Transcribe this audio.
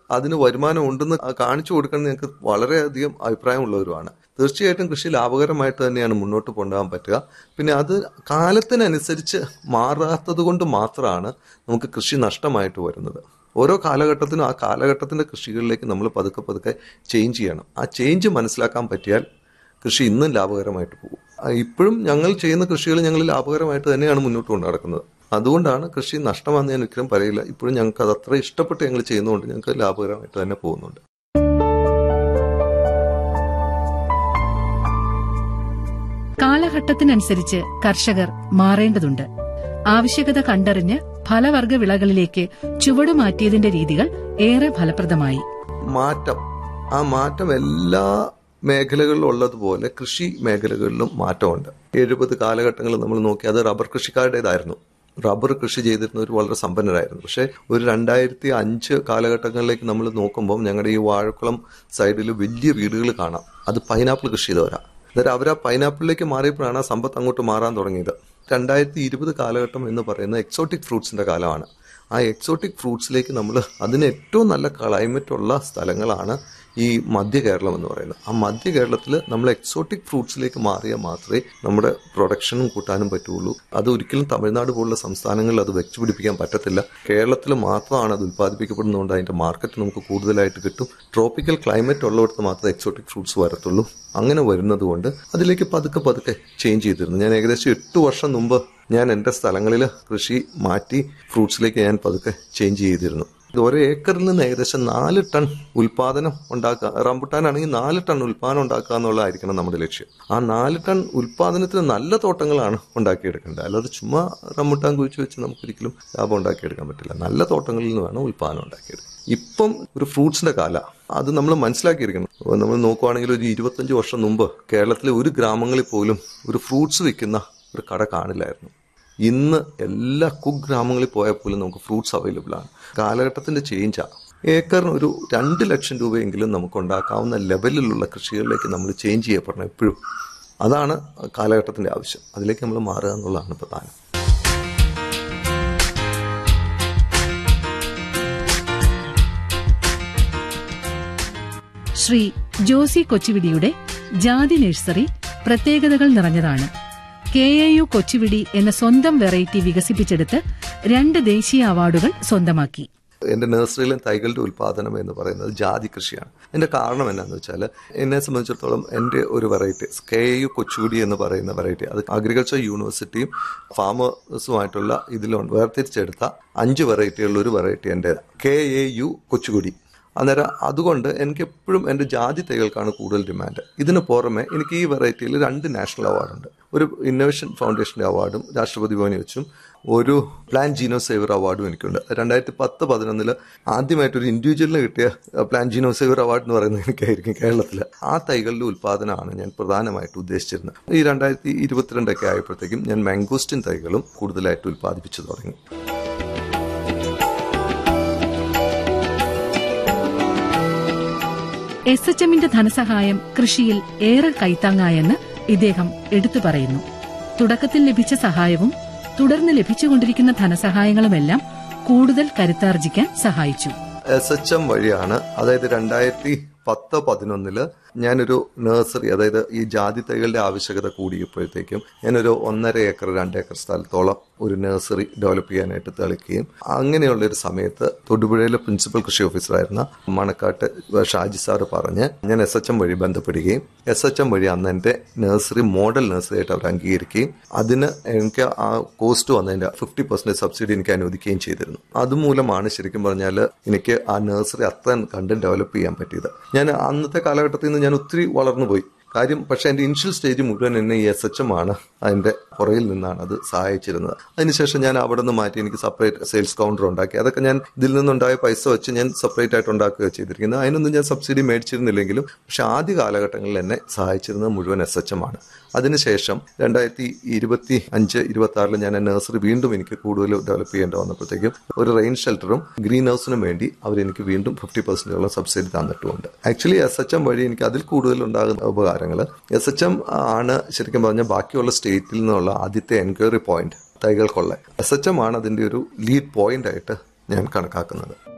അതിന് വരുമാനം ഉണ്ടെന്ന് കാണിച്ചു കൊടുക്കണം ഞങ്ങൾക്ക് വളരെയധികം അഭിപ്രായമുള്ളവരുമാണ് തീർച്ചയായിട്ടും കൃഷി ലാഭകരമായിട്ട് തന്നെയാണ് മുന്നോട്ട് കൊണ്ടുപോകാൻ പറ്റുക പിന്നെ അത് കാലത്തിനനുസരിച്ച് മാറാത്തത് കൊണ്ട് മാത്രമാണ് നമുക്ക് കൃഷി നഷ്ടമായിട്ട് വരുന്നത് ഓരോ കാലഘട്ടത്തിനും ആ കാലഘട്ടത്തിന്റെ കൃഷികളിലേക്ക് നമ്മൾ പതുക്കെ പതുക്കെ ചേഞ്ച് ചെയ്യണം ആ ചേഞ്ച് മനസ്സിലാക്കാൻ പറ്റിയാൽ കൃഷി ഇന്നും ലാഭകരമായിട്ട് പോകും ആ, ഇപ്പോഴും ഞങ്ങൾ ചെയ്യുന്ന കൃഷികൾ ഞങ്ങൾ ലാഭകരമായിട്ട് തന്നെയാണ് മുന്നോട്ട് കൊണ്ടു നടക്കുന്നത് അതുകൊണ്ടാണ് കൃഷി നഷ്ടമാണെന്ന് ഞാൻ ഒരിക്കലും പറയില്ല ഇപ്പോഴും ഞങ്ങൾക്ക് അത് അത്ര ഇഷ്ടപ്പെട്ട് ഞങ്ങൾ ചെയ്യുന്നതുകൊണ്ട് ഞങ്ങൾക്ക് ലാഭകരമായിട്ട് തന്നെ പോകുന്നുണ്ട് കാലഘട്ടത്തിനനുസരിച്ച് കർഷകർ മാറേണ്ടതുണ്ട് ആവശ്യകത കണ്ടറിഞ്ഞ് ഫലവർഗ വിളകളിലേക്ക് ചുവടുമാറ്റിയതിന്റെ രീതികൾ ഏറെ ഫലപ്രദമായി മാറ്റം ആ മാറ്റം എല്ലാ മേഖലകളിലും ഉള്ളതുപോലെ കൃഷി മേഖലകളിലും മാറ്റമുണ്ട് എഴുപത് കാലഘട്ടങ്ങളിൽ നമ്മൾ നോക്കി അത് റബ്ബർ കൃഷിക്കാരുടേതായിരുന്നു റബ്ബർ കൃഷി ചെയ്തിരുന്നവർ വളരെ സമ്പന്നരായിരുന്നു പക്ഷേ ഒരു രണ്ടായിരത്തി അഞ്ച് കാലഘട്ടങ്ങളിലേക്ക് നമ്മൾ നോക്കുമ്പോൾ ഞങ്ങളുടെ ഈ വാഴക്കുളം സൈഡിൽ വലിയ വീടുകൾ കാണാം അത് പൈനാപ്പിൾ കൃഷി ചെയ്തവരാ അന്നേരം അവർ ആ പൈനാപ്പിളിലേക്ക് മാറിയപ്പോഴാണ് ആ സമ്പത്ത് അങ്ങോട്ട് മാറാൻ തുടങ്ങിയത് രണ്ടായിരത്തി ഇരുപത് കാലഘട്ടം എന്ന് പറയുന്നത് എക്സോട്ടിക് ഫ്രൂട്ട്സിന്റെ കാലമാണ് ആ എക്സോട്ടിക് ഫ്രൂട്ട്സിലേക്ക് നമ്മൾ അതിന് ഏറ്റവും നല്ല ക്ലൈമറ്റ് ഉള്ള സ്ഥലങ്ങളാണ് ഈ മധ്യ കേരളം എന്ന് പറയുന്നത് ആ മധ്യ കേരളത്തിൽ നമ്മൾ എക്സോട്ടിക് ഫ്രൂട്ട്സിലേക്ക് മാറിയാൽ മാത്രമേ നമ്മുടെ പ്രൊഡക്ഷനും കൂട്ടാനും പറ്റുള്ളൂ അത് ഒരിക്കലും തമിഴ്നാട് പോലുള്ള സംസ്ഥാനങ്ങളിൽ അത് വെച്ച് പിടിപ്പിക്കാൻ പറ്റത്തില്ല കേരളത്തിൽ മാത്രമാണ് അത് ഉത്പാദിപ്പിക്കപ്പെടുന്നതുകൊണ്ട് അതിന്റെ മാർക്കറ്റ് നമുക്ക് കൂടുതലായിട്ട് കിട്ടും ട്രോപ്പിക്കൽ ക്ലൈമറ്റ് ഉള്ളിടത്ത് മാത്രമേ എക്സോട്ടിക് ഫ്രൂട്ട്സ് വരത്തുള്ളൂ അങ്ങനെ വരുന്നത് കൊണ്ട് അതിലേക്ക് പതുക്കെ പതുക്കെ ചേഞ്ച് ചെയ്തിരുന്നു ഞാൻ ഏകദേശം എട്ട് വർഷം മുമ്പ് ഞാൻ എൻ്റെ സ്ഥലങ്ങളിൽ കൃഷി മാറ്റി ഫ്രൂട്ട്സിലേക്ക് ഞാൻ പതുക്കെ ചേഞ്ച് ചെയ്തിരുന്നു ഇത് ഒരു ഏക്കറിൽ നിന്ന് ഏകദേശം നാല് ടൺ ഉൽപാദനം ഉണ്ടാക്കുക റംബുട്ടാനാണെങ്കിൽ നാല് ടൺ ഉൽപാദനം ഉണ്ടാക്കുക എന്നുള്ളതായിരിക്കണം നമ്മുടെ ലക്ഷ്യം ആ നാല് ടൺ ഉൽപാദനത്തിന് നല്ല തോട്ടങ്ങളാണ് ഉണ്ടാക്കിയെടുക്കേണ്ടത് അല്ലാതെ ചുമ്മാ റംബുട്ടാൻ കുഴിച്ചു വെച്ച് നമുക്കൊരിക്കലും ലാഭം ഉണ്ടാക്കിയെടുക്കാൻ പറ്റില്ല നല്ല തോട്ടങ്ങളിൽ നിന്ന് വേണം ഉൽപാദനം ഉണ്ടാക്കിയെടുക്കാൻ ഇപ്പം ഒരു ഫ്രൂട്ട്സിന്റെ കാല അത് നമ്മൾ മനസ്സിലാക്കിയിരിക്കണം നമ്മൾ നോക്കുവാണെങ്കിൽ ഒരു ഇരുപത്തഞ്ച് വർഷം മുമ്പ് കേരളത്തിലെ ഒരു ഗ്രാമങ്ങളിൽ പോലും ഒരു ഫ്രൂട്ട്സ് വിൽക്കുന്ന ഒരു കട കാണില്ലായിരുന്നു ഇന്ന് എല്ലാ കുഗ്രാമങ്ങളിൽ പോയാൽ പോലും നമുക്ക് ഫ്രൂട്ട്സ് അവൈലബിൾ ആണ് കാലഘട്ടത്തിന്റെ ചേഞ്ചാണ് ഏക്കറിന് ഒരു രണ്ട് ലക്ഷം രൂപയെങ്കിലും നമുക്ക് ഉണ്ടാക്കാവുന്ന ലെവലിലുള്ള കൃഷികളിലേക്ക് നമ്മൾ ചേഞ്ച് ചെയ്യപ്പെടണം എപ്പോഴും അതാണ് കാലഘട്ടത്തിന്റെ ആവശ്യം അതിലേക്ക് നമ്മൾ മാറുക എന്നുള്ളതാണ് പ്രധാനം ശ്രീ ജോസി കൊച്ചുവിടിയുടെ ജാതി നഴ്സറി പ്രത്യേകതകൾ നിറഞ്ഞതാണ് കെ എ യു കൊച്ചുവിടി എന്ന സ്വന്തം വെറൈറ്റി വികസിപ്പിച്ചെടുത്ത് രണ്ട് ദേശീയ അവാർഡുകൾ സ്വന്തമാക്കി എന്റെ നഴ്സറിയിലെ തൈകളുടെ ഉൽപാദനം എന്ന് പറയുന്നത് ജാതി കൃഷിയാണ് അതിന്റെ കാരണം എന്നാന്ന് വെച്ചാൽ എന്നെ സംബന്ധിച്ചിടത്തോളം എന്റെ ഒരു വെറൈറ്റി കെ യു കൊച്ചുകുടി എന്ന് പറയുന്ന വെറൈറ്റി അത് അഗ്രികൾച്ചർ യൂണിവേഴ്സിറ്റിയും ഫാമേഴ്സുമായിട്ടുള്ള ഇതിൽ വേർതിരിച്ചെടുത്ത അഞ്ച് വെറൈറ്റികളിൽ ഒരു വെറൈറ്റി എൻ്റെ കെ എ യു കൊച്ചുകുടി അന്നേരം അതുകൊണ്ട് എനിക്ക് എപ്പോഴും എൻ്റെ ജാതി തൈകൾക്കാണ് കൂടുതൽ ഡിമാൻഡ് ഇതിന് പുറമെ എനിക്ക് ഈ വെറൈറ്റിയിൽ രണ്ട് നാഷണൽ അവാർഡുണ്ട് ഒരു ഇന്നോവേഷൻ ഫൗണ്ടേഷൻ്റെ അവാർഡും രാഷ്ട്രപതി ഭവനിൽ വെച്ചും ഒരു പ്ലാൻ ജീനോ സേവർ അവാർഡും എനിക്കുണ്ട് രണ്ടായിരത്തി പത്ത് പതിനൊന്നില് ആദ്യമായിട്ട് ഒരു ഇൻഡിവിജ്വലിന് കിട്ടിയ പ്ലാൻ ജീനോ സേവർ അവാർഡ് എന്ന് പറയുന്നത് എനിക്കായിരിക്കും കേരളത്തിൽ ആ തൈകളുടെ ഉൽപ്പാദനമാണ് ഞാൻ പ്രധാനമായിട്ട് ഉദ്ദേശിച്ചിരുന്നത് ഈ രണ്ടായിരത്തി ഇരുപത്തിരണ്ടൊക്കെ ആയപ്പോഴത്തേക്കും ഞാൻ മാംഗോസ്റ്റിൻ തൈകളും കൂടുതലായിട്ട് ഉൽപ്പാദിപ്പിച്ചു തുടങ്ങി എസ് എച്ച് എമ്മിന്റെ ധനസഹായം കൃഷിയിൽ ഏറെ കൈത്താങ്ങായെന്ന് ഇദ്ദേഹം എടുത്തു പറയുന്നു തുടക്കത്തിൽ ലഭിച്ച സഹായവും തുടർന്ന് ലഭിച്ചുകൊണ്ടിരിക്കുന്ന ധനസഹായങ്ങളുമെല്ലാം കൂടുതൽ കരുത്താർജിക്കാൻ സഹായിച്ചു എസ് എച്ച് എം വഴിയാണ് അതായത് രണ്ടായിരത്തി പത്ത് പതിനൊന്നില് ഞാനൊരു നഴ്സറി അതായത് ഈ ജാതി തൈകളുടെ ആവശ്യകത കൂടിയപ്പോഴത്തേക്കും ഞാനൊരു ഒന്നര ഏക്കർ രണ്ട് ഏക്കർ സ്ഥലത്തോളം ഒരു നഴ്സറി ഡെവലപ്പ് ചെയ്യാനായിട്ട് തെളിക്കുകയും അങ്ങനെയുള്ള ഒരു സമയത്ത് തൊടുപുഴയിലെ പ്രിൻസിപ്പൽ കൃഷി ഓഫീസറായിരുന്ന മണക്കാട്ട് ഷാജി സാറ് പറഞ്ഞ് ഞാൻ എസ് എച്ച് എം വഴി ബന്ധപ്പെടുകയും എസ് എച്ച് എം വഴി അന്ന് എൻ്റെ നഴ്സറി മോഡൽ നഴ്സറി ആയിട്ട് അവർ അംഗീകരിക്കുകയും അതിന് എനിക്ക് ആ കോസ്റ്റ് വന്നതിന്റെ ഫിഫ്റ്റി പെർസെന്റ് സബ്സിഡി എനിക്ക് അനുവദിക്കുകയും ചെയ്തിരുന്നു അതുമൂലമാണ് ശരിക്കും പറഞ്ഞാൽ എനിക്ക് ആ നഴ്സറി അത്ര കണ്ട് ഡെവലപ്പ് ചെയ്യാൻ പറ്റിയത് ഞാൻ അന്നത്തെ കാലഘട്ടത്തിൽ നിന്ന് ഞാൻ ഒത്തിരി വളർന്നു പോയി കാര്യം പക്ഷെ എന്റെ ഇനിഷ്യൽ സ്റ്റേജ് മുഴുവൻ എന്നെ ഈ എസ് എച്ച് എം ആണ് അതിന്റെ പുറകിൽ നിന്നാണ് അത് സഹായിച്ചിരുന്നത് അതിനുശേഷം ഞാൻ അവിടെ നിന്ന് മാറ്റി എനിക്ക് സെപ്പറേറ്റ് സെയിൽസ് കൗണ്ടർ ഉണ്ടാക്കി അതൊക്കെ ഞാൻ ഇതിൽ നിന്നുണ്ടായ പൈസ വെച്ച് ഞാൻ സെപ്പറേറ്റ് ആയിട്ട് ഉണ്ടാക്കുക ചെയ്തിരിക്കുന്നത് അതിനൊന്നും ഞാൻ സബ്സിഡി മേടിച്ചിരുന്നില്ലെങ്കിലും പക്ഷെ ആദ്യ കാലഘട്ടങ്ങളിൽ എന്നെ സഹായിച്ചിരുന്നത് മുഴുവൻ എസ് എച്ച് എം ആണ് അതിനുശേഷം രണ്ടായിരത്തി ഇരുപത്തി അഞ്ച് ഇരുപത്തി ആറിൽ ഞാൻ നഴ്സറി വീണ്ടും എനിക്ക് കൂടുതൽ ഡെവലപ്പ് ചെയ്യേണ്ടി വന്നപ്പോഴത്തേക്കും ഒരു റെയിൻ ഷെൽട്ടറും ഗ്രീൻ ഹൗസിനും വേണ്ടി അവർ എനിക്ക് വീണ്ടും ഫിഫ്റ്റി പെർസെന്റോളം സബ്സിഡി തന്നിട്ടുമുണ്ട് ആക്ച്വലി എസ് എച്ച് എം വഴി എനിക്ക് അതിൽ കൂടുതൽ ഉണ്ടാകുന്ന ഉപകാരങ്ങൾ എസ് എച്ച് എം ആണ് ശരിക്കും പറഞ്ഞാൽ ബാക്കിയുള്ള സ്റ്റേറ്റിൽ നിന്നുള്ള ആദ്യത്തെ എൻക്വയറി പോയിന്റ് തൈകൾക്കുള്ള എസ് എച്ച് എം ആണ് അതിന്റെ ഒരു ലീഡ് പോയിന്റ് ആയിട്ട് ഞാൻ കണക്കാക്കുന്നത്